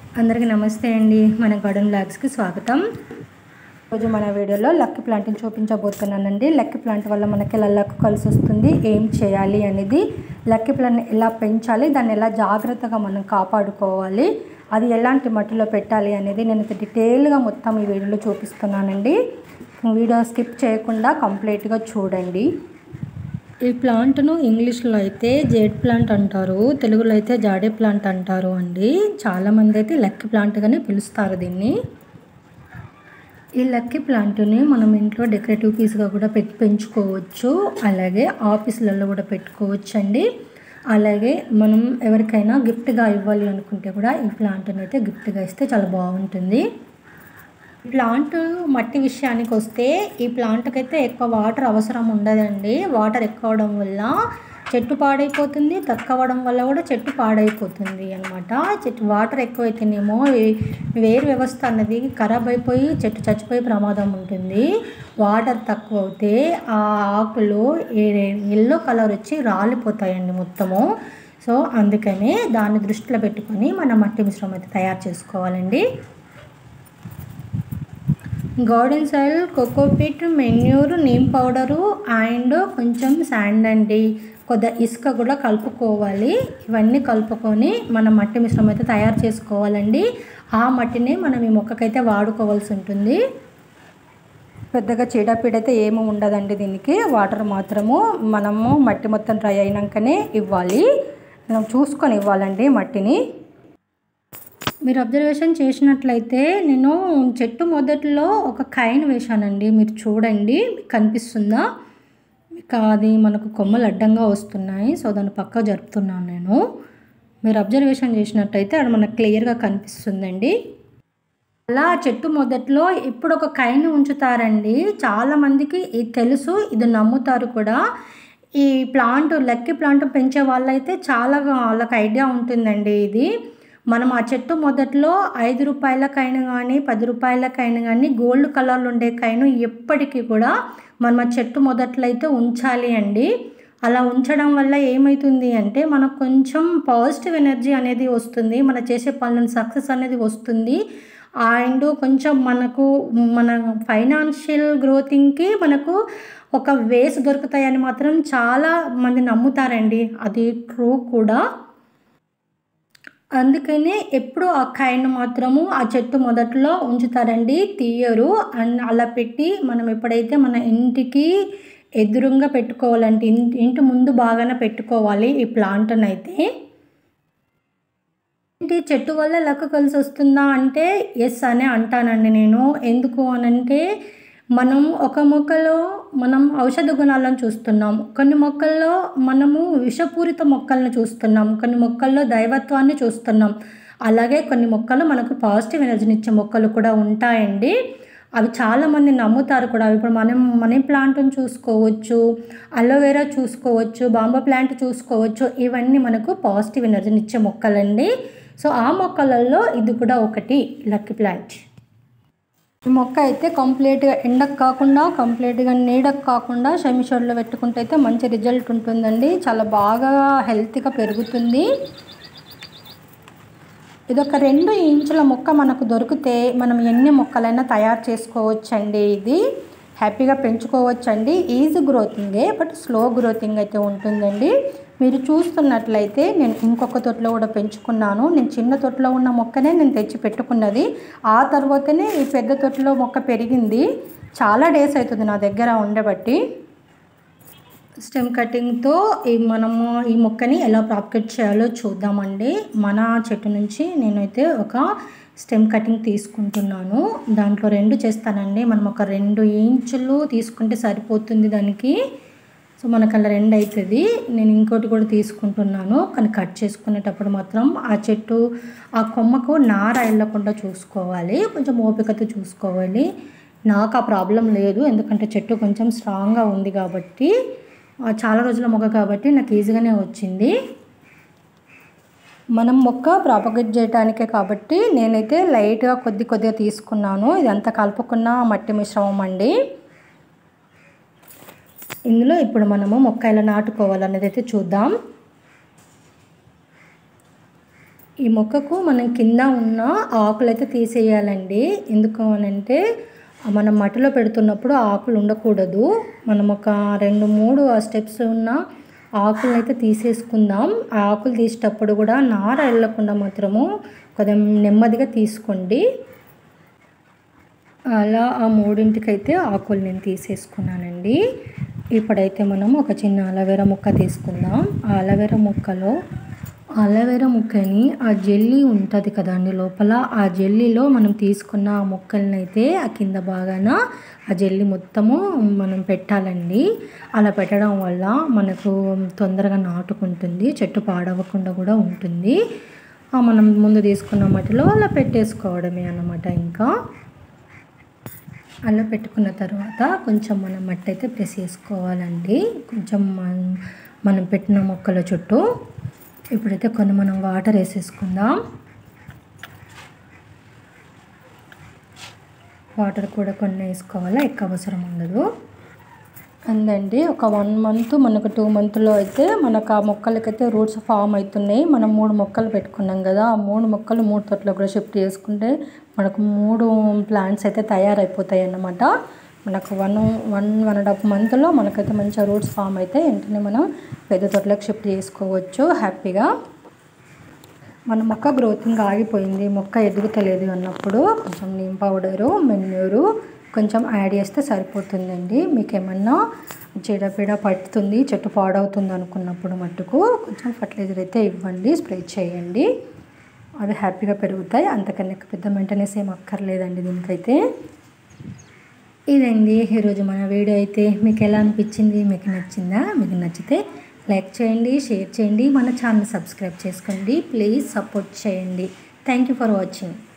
అందరికీ నమస్తే అండి మన గార్డెన్ బ్లాగ్స్కి స్వాగతం రోజు మన వీడియోలో లక్కీ ప్లాంట్ని చూపించబోతున్నానండి లక్కీ ప్లాంట్ వల్ల మనకి ఎలా లక్ కలిసి వస్తుంది ఏం చేయాలి అనేది లక్కీ ప్లాంట్ ఎలా పెంచాలి దాన్ని ఎలా జాగ్రత్తగా మనం కాపాడుకోవాలి అది ఎలాంటి మట్టిలో పెట్టాలి అనేది నేను డీటెయిల్గా మొత్తం ఈ వీడియోలో చూపిస్తున్నానండి వీడియో స్కిప్ చేయకుండా కంప్లీట్గా చూడండి ఈ ప్లాంట్ను ఇంగ్లీష్లో అయితే జేడ్ ప్లాంట్ అంటారు తెలుగులో అయితే జాడే ప్లాంట్ అంటారు అండి చాలామంది అయితే లక్కీ ప్లాంట్గానే పిలుస్తారు దీన్ని ఈ లక్కీ ప్లాంట్ని మనం ఇంట్లో డెకరేటివ్ పీస్గా కూడా పెట్టి పెంచుకోవచ్చు అలాగే ఆఫీసులలో కూడా పెట్టుకోవచ్చు అండి అలాగే మనం ఎవరికైనా గిఫ్ట్గా ఇవ్వాలి అనుకుంటే కూడా ఈ ప్లాంట్ని అయితే గిఫ్ట్గా ఇస్తే చాలా బాగుంటుంది ప్లాంట్ మట్టి విషయానికి వస్తే ఈ ప్లాంట్కి అయితే ఎక్కువ వాటర్ అవసరం ఉండదండి వాటర్ ఎక్కువ అవడం వల్ల చెట్టు పాడైపోతుంది తక్కువ అవ్వడం వల్ల కూడా చెట్టు పాడైపోతుంది అనమాట చెట్టు వాటర్ ఎక్కువైతేనేమో ఈ వేరు వ్యవస్థ అన్నది ఖరాబ్ అయిపోయి చెట్టు చచ్చిపోయే ప్రమాదం ఉంటుంది వాటర్ తక్కువ అవుతే ఆ ఆకులు ఎల్లో కలర్ వచ్చి రాలిపోతాయండి మొత్తము సో అందుకనే దాన్ని దృష్టిలో పెట్టుకొని మనం మట్టి మిశ్రమం అయితే తయారు చేసుకోవాలండి garden soil cocopeat manure neem powder and కొంచెం శాండ్ అండి కొద్దిగా ఇసుక కూడా కలుపుకోవాలి ఇవన్నీ కలుపుకొని మనం మట్టి మిశ్రమం అయితే తయారు చేసుకోవాలండి ఆ మట్టిని మనం ఈ మొక్కకైతే వాడుకోవాల్సి ఉంటుంది పెద్దగా చీడపీడ అయితే ఏమీ ఉండదండి దీనికి వాటర్ మాత్రము మనము మట్టి మొత్తం డ్రై అయినాకనే ఇవ్వాలి మనం చూసుకొని ఇవ్వాలండి మట్టిని మీరు అబ్జర్వేషన్ చేసినట్లయితే నేను చెట్టు మొదట్లో ఒక కైన్ వేశానండి మీరు చూడండి మీకు కనిపిస్తుందా మీకు అది మనకు కొమ్మలు అడ్డంగా వస్తున్నాయి సో దాన్ని పక్క జరుపుతున్నాను నేను మీరు అబ్జర్వేషన్ చేసినట్టయితే అది మనకు క్లియర్గా కనిపిస్తుందండి అలా చెట్టు మొదట్లో ఇప్పుడు ఒక కైని ఉంచుతారండి చాలామందికి ఇది తెలుసు ఇది నమ్ముతారు కూడా ఈ ప్లాంట్ లక్కీ ప్లాంట్ పెంచే వాళ్ళైతే చాలా వాళ్ళకి ఐడియా ఉంటుందండి ఇది మనం ఆ చెట్టు మొదట్లో ఐదు రూపాయలకైనా కానీ పది రూపాయలకైనా కానీ గోల్డ్ కలర్లో ఉండే కైను ఎప్పటికీ కూడా మనం ఆ చెట్టు మొదట్లో అయితే ఉంచాలి అండి అలా ఉంచడం వల్ల ఏమవుతుంది అంటే మనకు కొంచెం పాజిటివ్ ఎనర్జీ అనేది వస్తుంది మన చేసే పనులను సక్సెస్ అనేది వస్తుంది అండ్ కొంచెం మనకు మన ఫైనాన్షియల్ గ్రోతింగ్కి మనకు ఒక వేస్ దొరుకుతాయని మాత్రం చాలా మంది నమ్ముతారండి అది ట్రూ కూడా అందుకనే ఎప్పుడు ఆ కాయను మాత్రము ఆ చెట్టు మొదట్లో ఉంచుతారండి తీయరు అండ్ అలా పెట్టి మనం ఎప్పుడైతే మన ఇంటికి ఎదురుగా పెట్టుకోవాలంటే ఇంటి ఇంటి ముందు బాగానే పెట్టుకోవాలి ఈ ప్లాంట్ని అయితే ఏంటి చెట్టు వల్ల లక్క కలిసి వస్తుందా అంటే ఎస్ అనే అంటానండి నేను ఎందుకు అనంటే మనం ఒక మొక్కలో మనం ఔషధ గుణాలను చూస్తున్నాం కొన్ని మొక్కల్లో మనము విషపూరిత మొక్కలను చూస్తున్నాం కొన్ని మొక్కల్లో దైవత్వాన్ని చూస్తున్నాం అలాగే కొన్ని మొక్కలు మనకు పాజిటివ్ ఎనర్జీని ఇచ్చే మొక్కలు కూడా ఉంటాయండి అవి చాలామంది నమ్ముతారు కూడా ఇప్పుడు మనం మనీ ప్లాంట్ని చూసుకోవచ్చు అలోవెరా చూసుకోవచ్చు బాంబా ప్లాంట్ చూసుకోవచ్చు ఇవన్నీ మనకు పాజిటివ్ ఎనర్జీని ఇచ్చే మొక్కలండి సో ఆ మొక్కలలో ఇది కూడా ఒకటి లక్కీ ప్లాంట్ ఈ మొక్క అయితే కంప్లీట్గా ఎండకు కాకుండా కంప్లీట్గా నీడకు కాకుండా షమిషోడ్లో పెట్టుకుంటే అయితే మంచి రిజల్ట్ ఉంటుందండి చాలా బాగా హెల్తీగా పెరుగుతుంది ఇది ఒక రెండు ఇంచుల మొక్క మనకు దొరికితే మనం ఎన్ని మొక్కలైనా తయారు చేసుకోవచ్చండి ఇది హ్యాపీగా పెంచుకోవచ్చండి ఈజీ గ్రోతింగే బట్ స్లో గ్రోతింగ్ అయితే ఉంటుందండి మీరు చూస్తున్నట్లయితే నేను ఇంకొక తొట్లో కూడా పెంచుకున్నాను నేను చిన్న తొట్లో ఉన్న మొక్కనే నేను తెచ్చి పెట్టుకున్నది ఆ తర్వాతనే ఈ పెద్ద తొట్లో మొక్క పెరిగింది చాలా డేస్ అవుతుంది నా దగ్గర ఉండబట్టి స్టెమ్ కటింగ్తో ఈ మనము ఈ మొక్కని ఎలా ప్రాపకేట్ చేయాలో చూద్దామండి మన చెట్టు నుంచి నేనైతే ఒక స్టెమ్ కటింగ్ తీసుకుంటున్నాను దాంట్లో రెండు చేస్తానండి మనం ఒక రెండు ఇంచులు తీసుకుంటే సరిపోతుంది దానికి సో మనకు అలా రెండు అవుతుంది నేను ఇంకోటి కూడా తీసుకుంటున్నాను కానీ కట్ చేసుకునేటప్పుడు మాత్రం ఆ చెట్టు ఆ కొమ్మకు నార వెళ్ళకుండా చూసుకోవాలి కొంచెం ఓపికతో చూసుకోవాలి నాకు ఆ ప్రాబ్లం లేదు ఎందుకంటే చెట్టు కొంచెం స్ట్రాంగ్గా ఉంది కాబట్టి చాలా రోజుల మొక్క కాబట్టి నాకు ఈజీగానే వచ్చింది మనం మొక్క ప్రాపగేట్ చేయడానికే కాబట్టి నేనైతే లైట్గా కొద్ది కొద్దిగా తీసుకున్నాను ఇదంతా కలుపుకున్న మట్టి మిశ్రమం అండి ఇందులో ఇప్పుడు మనము మొక్క ఎలా నాటుకోవాలనేది అయితే చూద్దాం ఈ మొక్కకు మనం కింద ఉన్న ఆకులు అయితే తీసేయాలండి ఎందుకు అనంటే మనం మట్టిలో పెడుతున్నప్పుడు ఆకులు ఉండకూడదు మనం ఒక రెండు మూడు స్టెప్స్ ఉన్న ఆకులను అయితే తీసేసుకుందాం ఆ ఆకులు తీసేటప్పుడు కూడా నార వెళ్ళకుండా మాత్రము కొంచెం నెమ్మదిగా తీసుకోండి అలా ఆ మూడింటికైతే ఆకులు నేను తీసేసుకున్నానండి ఇప్పుడైతే మనం ఒక చిన్న అలవేరా ముక్క తీసుకుందాం ఆ అలవేరా ముక్కలో అలవేరా ముక్కని ఆ జెల్లీ ఉంటుంది కదండి లోపల ఆ జెల్లీలో మనం తీసుకున్న ఆ ముక్కల్ని అయితే ఆ కింద బాగాన ఆ జెల్లీ మొత్తము మనం పెట్టాలండి అలా పెట్టడం వల్ల మనకు తొందరగా నాటుకుంటుంది చెట్టు పాడవకుండా కూడా ఉంటుంది ఆ మనం ముందు తీసుకున్న మట్టిలో అలా పెట్టేసుకోవడమే అన్నమాట ఇంకా అలా పెట్టుకున్న తర్వాత కొంచెం మనం మట్టి అయితే ప్రెస్ చేసుకోవాలండి కొంచెం మనం మనం పెట్టిన మొక్కల చుట్టూ ఇప్పుడైతే కొన్ని మనం వాటర్ వేసేసుకుందాం వాటర్ కూడా కొన్ని వేసుకోవాలా ఎక్కువ అవసరం ఉండదు అందండి ఒక వన్ మంత్ మనకు టూ మంత్లో అయితే మనకు ఆ మొక్కలకైతే రూట్స్ ఫామ్ అవుతున్నాయి మనం మూడు మొక్కలు పెట్టుకున్నాం కదా ఆ మూడు మొక్కలు మూడు తొట్లో కూడా షిఫ్ట్ చేసుకుంటే మనకు మూడు ప్లాంట్స్ అయితే తయారైపోతాయి అన్నమాట మనకు one one one and half మంత్లో మనకైతే మంచిగా రూట్స్ ఫామ్ అయితే వెంటనే మనం పెద్ద తొట్లోకి షిఫ్ట్ చేసుకోవచ్చు హ్యాపీగా మన మొక్క గ్రోతింగ్ ఆగిపోయింది మొక్క ఎదుగుతలేదు అన్నప్పుడు కొంచెం నీమ్ పౌడరు మెన్యూరు కొంచెం యాడ్ చేస్తే సరిపోతుందండి మీకు ఏమన్నా చీడపీడ పడుతుంది చెట్టు పాడవుతుంది అనుకున్నప్పుడు మట్టుకు కొంచెం ఫర్టిలైజర్ అయితే ఇవ్వండి స్ప్రే చేయండి అవి హ్యాపీగా పెరుగుతాయి అంతకన్నా పెద్ద మెయింటెనెన్స్ ఏం అక్కర్లేదండి దీనికైతే ఇదండి ఈరోజు మన వీడియో అయితే మీకు ఎలా అనిపించింది మీకు నచ్చిందా మీకు నచ్చితే లైక్ చేయండి షేర్ చేయండి మన ఛానల్ సబ్స్క్రైబ్ చేసుకోండి ప్లీజ్ సపోర్ట్ చేయండి థ్యాంక్ యూ ఫర్ వాచింగ్